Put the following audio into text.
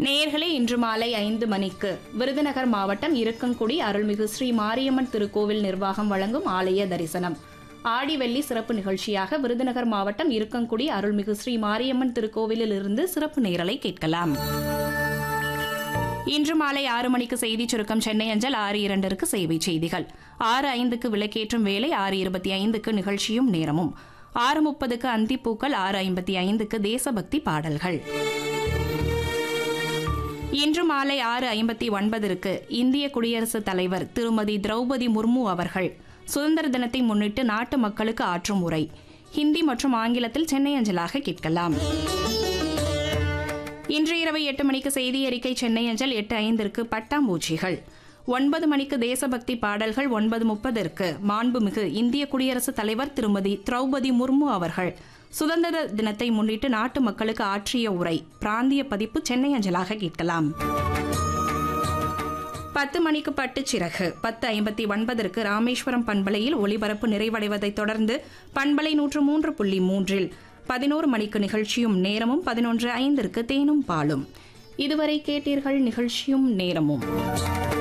நேயர்களே இன்று மாலை ஐந்து மணிக்கு விருதுநகர் மாவட்டம் இருக்கங்குடி அருள்மிகு ஸ்ரீ மாரியம்மன் திருக்கோவில் நிர்வாகம் வழங்கும் ஆலய தரிசனம் ஆடி வெள்ளி சிறப்பு நிகழ்ச்சியாக விருதுநகர் மாவட்டம் இருக்கங்குடி அருள்மிகு ஸ்ரீ மாரியம்மன் திருக்கோவிலில் இருந்து சிறப்பு நேரலை கேட்கலாம் இன்று மாலை ஆறு மணிக்கு செய்தி சுருக்கம் சென்னை அஞ்சல் ஆறு இரண்டிற்கு செய்தி செய்திகள் ஆறு ஐந்துக்கு விளக்கேற்றும் வேலை ஆறு இருபத்தி ஐந்துக்கு நிகழ்ச்சியும் நேரமும் ஆறு முப்பதுக்கு அந்திப்பூக்கள் ஆறு ஐம்பத்தி ஐந்துக்கு தேசபக்தி பாடல்கள் இன்று மாலை ஆறு ஐம்பத்தி ஒன்பதற்கு இந்திய குடியரசுத் தலைவர் திருமதி திரௌபதி முர்மு அவர்கள் சுதந்திர தினத்தை முன்னிட்டு நாட்டு மக்களுக்கு ஆற்றும் உரை ஹிந்தி மற்றும் ஆங்கிலத்தில் சென்னை அஞ்சலாக கேட்கலாம் இன்று இரவு எட்டு மணிக்கு செய்தி அறிக்கை சென்னை அஞ்சல் எட்டு ஐந்திற்கு பட்டாம்பூச்சிகள் ஒன்பது மணிக்கு தேசபக்தி பாடல்கள் ஒன்பது முப்பதற்கு மாண்புமிகு இந்திய குடியரசுத் தலைவர் திருமதி திரௌபதி முர்மு அவர்கள் சுதந்திர தினத்தை முன்னிட்டு நாட்டு மக்களுக்கு ஆற்றிய உரை பிராந்திய பதிப்பு சென்னை அஞ்சலாக கேட்கலாம் பத்து மணிக்கு பட்டுச் சிறகு பத்து ஐம்பத்தி ஒன்பதற்கு ராமேஸ்வரம் பண்பலையில் ஒளிபரப்பு நிறைவடைவதைத் தொடர்ந்து பண்பலை நூற்று மூன்று புள்ளி மூன்றில் பதினோரு மணிக்கு நிகழ்ச்சியும் நேரமும் பதினொன்று ஐந்திற்கு தேனும் பாலும் இதுவரை கேட்டீர்கள் நிகழ்ச்சியும் நேரமும்